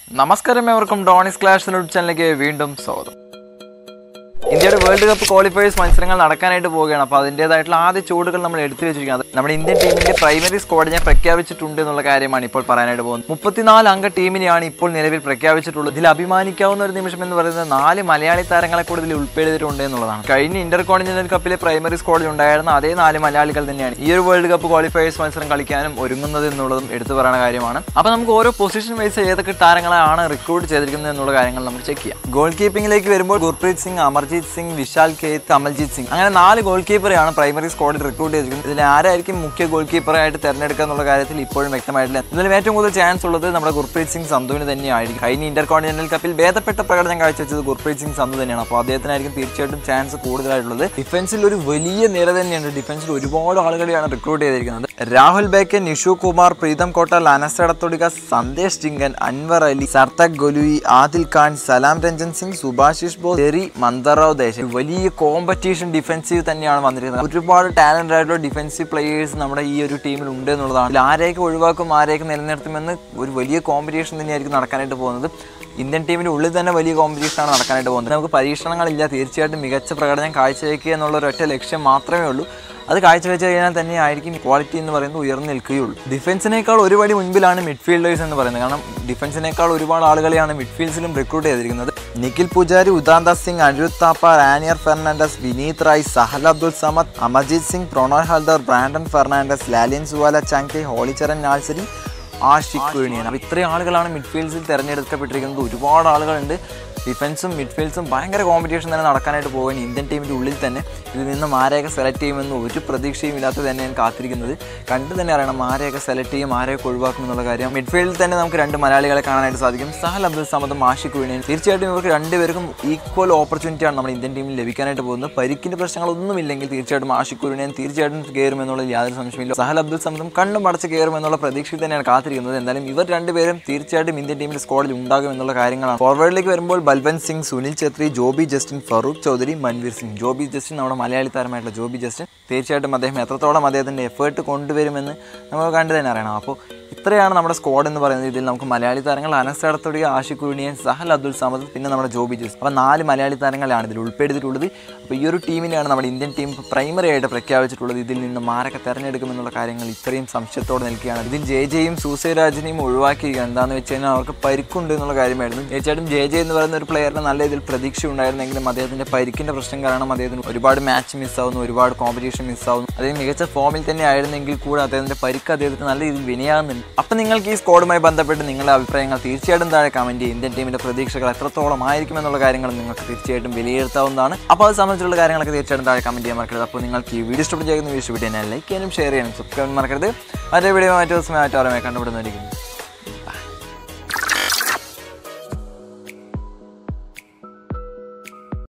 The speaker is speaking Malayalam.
നമസ്കാരം എവർക്കും ഡോണിസ് ക്ലാഷ് ന്യൂഡ് ചാനലിലേക്ക് വീണ്ടും സ്വാഗതം ഇന്ത്യയുടെ വേൾഡ് കപ്പ് ക്വാളിഫയേഴ്സ് മത്സരങ്ങൾ നടക്കാനായിട്ട് പോവുകയാണ് അപ്പോൾ അതിൻ്റേതായിട്ടുള്ള ആദ്യ ചൂടുകൾ നമ്മൾ എടുത്തു വെച്ചിരിക്കുന്നത് നമ്മുടെ ഇന്ത്യൻ ടീമിന്റെ പ്രൈമറി സ്ക്വാഡിനെ പ്രഖ്യാപിച്ചിട്ടുണ്ട് എന്നുള്ള കാര്യമാണ് ഇപ്പോൾ പറയാനായിട്ട് പോകുന്നത് മുപ്പത്തിനാല് അംഗ ടീമിനെയാണ് ഇപ്പോൾ നിലവിൽ പ്രഖ്യാപിച്ചിട്ടുള്ളത് ഇതിൽ അഭിമാനിക്കാവുന്ന ഒരു നിമിഷം എന്ന് പറയുന്നത് നാല് മലയാളി താരങ്ങളെ കൂടി ഇതിൽ ഉൾപ്പെടുത്തിയിട്ടുണ്ട് എന്നുള്ളതാണ് കഴിഞ്ഞ ഇന്റർ കോണ്ടിനെന്റൽ കപ്പിലെ പ്രൈമറി സ്ക്വാഡിൽ ഉണ്ടായിരുന്ന അതേ നാല് മലയാളികൾ തന്നെയാണ് ഈ ഒരു വേൾഡ് കപ്പ് ക്വാളിഫയേഴ്സ് മത്സരം കളിക്കാനും ഒരുങ്ങുന്നത് എന്നുള്ളതും എടുത്തു പറയുന്ന കാര്യമാണ് അപ്പോൾ നമുക്ക് ഓരോ പൊസിഷൻ വൈസ് ഏതൊക്കെ താരങ്ങളാണ് റിക്രൂട്ട് ചെയ്തിരിക്കുന്നത് എന്നുള്ള കാര്യങ്ങൾ നമുക്ക് ചെക്ക് ചെയ്യാം ഗോൾ കീപ്പിംഗിലേക്ക് വരുമ്പോൾ ഗുർപ്രീത് സിംഗ് അമർജീത് സിംഗ് വിശാൽ കേത്ത് അമൽജീത് സിംഗ് അങ്ങനെ നാല് ഗോൾ കീപ്പറെയാണ് പ്രൈമറി സ്ക്വാഡിൽ റിക്രൂട്ട് ചെയ്തിരിക്കുന്നത് ഇതിൽ ആരായിരിക്കും മുഖ്യ ഗോൾ കീപ്പറായിട്ട് തിരഞ്ഞെടുക്കുക എന്നുള്ള കാര്യത്തിൽ ഇപ്പോഴും വ്യക്തമായിട്ടില്ല ഇതിലും ഏറ്റവും കൂടുതൽ ചാൻസ് ഉള്ളത് നമ്മുടെ ഗുർപ്രീത് സിംഗ് സന്ധുവിന് തന്നെയായിരിക്കും കഴിഞ്ഞ ഇന്റർ കോണ്ടിനെന്റൽ കപ്പിൽ ഭേദപ്പെട്ട പ്രകടനം കാഴ്ചവെച്ചത് ഗുർപ്രീത് സിംഗ് സന്ധു തന്നെയാണ് അപ്പോൾ അദ്ദേഹത്തിനായിരിക്കും തീർച്ചയായിട്ടും ചാൻസ് കൂടുതലായിട്ടുള്ളത് ഡിഫൻസിൽ ഒരു വലിയ നിര തന്നെയുണ്ട് ഡിഫൻസിൽ ഒരുപാട് ആളുകളെയാണ് റിക്രൂട്ട് ചെയ്തിരിക്കുന്നത് രാഹുൽ ബേക്കൻ നിഷു കുമാർ പ്രീതം കോട്ട ലാനസടത്തൊടിക സന്ദേശ് ജിങ്കൻ അൻവർ അലി സർത്തക് ഗൊലുയി ആദിൽ ഖാൻ സലാം രഞ്ജൻ സിംഗ് സുഭാഷിഷ് ബോസ് തെറി മന്ദറാവ് ദേശം വലിയ കോമ്പറ്റീഷൻ ഡിഫൻസീവ് തന്നെയാണ് വന്നിരിക്കുന്നത് ഒരുപാട് ടാലന്റ് ആയിട്ടുള്ള ഡിഫൻസീവ് പ്ലേയേഴ്സ് നമ്മുടെ ഈ ഒരു ടീമിൽ ഉണ്ട് എന്നുള്ളതാണ് ഇതിൽ ആരെയൊക്കെ ഒഴിവാക്കും ആരെയൊക്കെ നിലനിർത്തുമെന്ന് ഒരു വലിയ കോമ്പറ്റീഷൻ തന്നെയായിരിക്കും നടക്കാനായിട്ട് പോകുന്നത് ഇന്ത്യൻ ടീമിൻ്റെ ഉള്ളിൽ തന്നെ വലിയ കോമ്പറ്റീഷനാണ് നടക്കാനായിട്ട് പോകുന്നത് നമുക്ക് പരീക്ഷണങ്ങളില്ല തീർച്ചയായിട്ടും മികച്ച പ്രകടനം കാഴ്ചവെക്കുക എന്നുള്ള ഒരു ഒറ്റ ലക്ഷ്യം മാത്രമേ ഉള്ളൂ അത് കാഴ്ചവെച്ച് കഴിഞ്ഞാൽ തന്നെ ആയിരിക്കും ക്വാളിറ്റി എന്ന് പറയുന്നത് ഉയർന്നു നിൽക്കുകയുള്ളൂ ഡിഫൻസിനേക്കാൾ ഒരു പടി മുൻപിലാണ് മിഡ്ഫീൽഡേഴ്സ് എന്ന് പറയുന്നത് കാരണം ഡിഫൻസിനേക്കാൾ ഒരുപാട് ആളുകളെയാണ് മിഡ്ഫീൽഡ്സിലും റിക്രൂട്ട് ചെയ്തിരിക്കുന്നത് നിഖിൽ പൂജാരി ഉദാന്ത സിംഗ് അനിരുദ്ധ് താപ്പ റാനിയർ ഫെർണാണ്ടസ് വിനീത് റായ് സഹൽ അബ്ദുൾ സമദ് അമർജിത് സിംഗ് പ്രണോയ് ഹൽദർ ബ്രാൻഡൻ ഫെർണാണ്ടസ് ലാലിയൻ സുവാല ചാങ്കെ ഹോളിച്ചരൻ നാൾസരി ആഷിഖ് കുഴിനിയൻ അപ്പോൾ ഇത്രയും ആളുകളാണ് മിഡ്ഫീൽഡ്സിൽ തിരഞ്ഞെടുക്കപ്പെട്ടിരിക്കുന്നത് ഒരുപാട് ആളുകളുണ്ട് ഡിഫൻസും മിഡ്ഫീൽഡ്സും ഭയങ്കര കോമ്പറ്റീഷൻ തന്നെ നടക്കാനായിട്ട് പോകുകയാണ് ഇന്ത്യൻ ടീമിൻ്റെ ഉള്ളിൽ തന്നെ ഇതിൽ നിന്നും ആരെയൊക്കെ സെലക്ട് ചെയ്യുമെന്ന് ഒരു പ്രതീക്ഷയും ഇല്ലാത്ത തന്നെ ഞാൻ കാത്തിരിക്കുന്നത് കണ്ടു തന്നെ അറിയണം ആരെയൊക്കെ സെലക്ട് ചെയ്യും ആരെയൊക്കെ ഒഴിവാക്കും എന്നുള്ള കാര്യം മിഡ്ഫീൽഡിൽ തന്നെ നമുക്ക് രണ്ട് മലയാളികളെ കാണാനായിട്ട് സാധിക്കും സഹൽ അബ്ദുൽ സമദും ആഷിഖ് കുഴിനിയൻ തീർച്ചയായിട്ടും ഇവർക്ക് രണ്ടുപേർക്കും ഈക്വൽ ഓപ്പർച്യൂണിറ്റിയാണ് നമ്മുടെ ഇന്ത്യൻ ടീമിൽ ലഭിക്കാനായിട്ട് പോകുന്നത് പരിക്കിൻ്റെ പ്രശ്നങ്ങളൊന്നുമില്ലെങ്കിൽ തീർച്ചയായിട്ടും ആഷിഖ് കുഴിനിയൻ തീർച്ചയായിട്ടും കയറും എന്നുള്ളതിൽ യാതൊരു സംശയമില്ല സഹൽ അബ്ദുൽ സമദും കണ്ണും അടച്ച് കയറും എന്നുള്ള പ്രതീക്ഷയിൽ തന്നെയാണ് കാത്തിരിക്കുന്നത് എന്തായാലും ഇവർ രണ്ടുപേരും തീർച്ചയായിട്ടും ഇന്ത്യൻ ടീമിന്റെ സ്ക്വാഡിൽ ഉണ്ടാകും എന്നുള്ള കാര്യങ്ങളാണ് ഫോർവേഡിലേക്ക് വരുമ്പോൾ ബൽവൻ സിംഗ് സുനിൽ ഛത്രി ജോബി ജസ്റ്റിൻ ഫറൂഖ് ചൗധരി മൻവീർ സിംഗ് ജോബി ജസ്റ്റിൻ നമ്മുടെ മലയാളി താരമായിട്ടുള്ള ജോബി ജസ്റ്റിൻ തീർച്ചയായിട്ടും അദ്ദേഹം എത്രത്തോളം അദ്ദേഹത്തിൻ്റെ എഫേർട്ട് കൊണ്ടുവരുമെന്ന് നമുക്ക് കണ്ടു തന്നെ അറിയണം അപ്പോൾ ഇത്രയാണ് നമ്മുടെ സ്ക്വാഡ് എന്ന് പറയുന്നത് ഇതിൽ നമുക്ക് മലയാളി താരങ്ങൾ അനസ് അടത്തൊടിയ ആഷിഖ് കുഴിനിയൻ സഹൽ അബ്ദുൽ സമദ് പിന്നെ നമ്മുടെ ജോബി ജസ് അപ്പോൾ നാല് മലയാളി താരങ്ങളാണ് ഇതിൽ ഉൾപ്പെടുത്തിയിട്ടുള്ളത് അപ്പോൾ ഈ ഒരു ടീമിനെയാണ് നമ്മുടെ ഇന്ത്യൻ ടീം പ്രൈമറി ആയിട്ട് പ്രഖ്യാപിച്ചിട്ടുള്ളത് ഇതിൽ നിന്ന് ആരൊക്കെ തിരഞ്ഞെടുക്കുമെന്നുള്ള കാര്യങ്ങൾ ഇത്രയും സംശയത്തോടെ നിൽക്കുകയാണ് ഇതിൽ ജെ ജെയും സൂസൈരാജിനെയും ഒഴിവാക്കിയിരിക്കുകയാണ് എന്താണെന്ന് വെച്ച് കഴിഞ്ഞാൽ അവർക്ക് പരിക്കുണ്ട് എന്നുള്ള കാര്യമായിരുന്നു തീർച്ചയായിട്ടും ജെ ജെ എന്ന് പറയുന്ന ഒരു പ്ലെയറിന് നല്ല രീതിയിൽ പ്രതീക്ഷ ഉണ്ടായിരുന്നെങ്കിലും അദ്ദേഹത്തിൻ്റെ പരിക്കിൻ്റെ പ്രശ്നം കാരണം അദ്ദേഹത്തിന് ഒരുപാട് മാച്ച് മിസ്സാവുന്നു ഒരുപാട് കോമ്പറ്റീഷൻ മിസ്സാവുന്നു അദ്ദേഹം മികച്ച ഫോമിൽ തന്നെ ആയിരുന്നെങ്കിൽ കൂടെ അദ്ദേഹത്തിൻ്റെ പരിക്ക് അദ്ദേഹത്തിന് നല്ല രീതിയിൽ വിനയാകുന്നുണ്ട് അപ്പം നിങ്ങൾക്ക് ഈ സ്ക്വാഡുമായി ബന്ധപ്പെട്ട് നിങ്ങളുടെ അഭിപ്രായങ്ങൾ തീർച്ചയായിട്ടും താഴെ കമൻറ്റ് ചെയ്യും ഇന്ത്യൻ ടീമിൻ്റെ പ്രതീക്ഷകൾ എത്രത്തോളം ആയിരിക്കും എന്നുള്ള കാര്യങ്ങൾ നിങ്ങൾക്ക് തീർച്ചയായിട്ടും വിലയിരുത്താവുന്നതാണ് അപ്പോൾ അത് സംബന്ധിച്ചുള്ള കാര്യങ്ങളൊക്കെ തീർച്ചയായിട്ടും താഴെ കമൻറ്റ് ചെയ്യാൻ മറക്കരുത് അപ്പോൾ നിങ്ങൾക്ക് ഈ വീഡിയോ ഇഷ്ടപ്പെട്ട് ചെയ്യുന്ന വീഡിയോ ഇഷ്ടപ്പെട്ട് തന്നെ ലൈക്ക് ചെയ്യാനും ഷെയർ ചെയ്യാനും സബ്സ്ക്രൈബ് മറക്കരുത് മറ്റേ വീഡിയോ മറ്റു ദിവസം മറ്റോരമേ കണ്ടുപിടുന്നതായിരിക്കും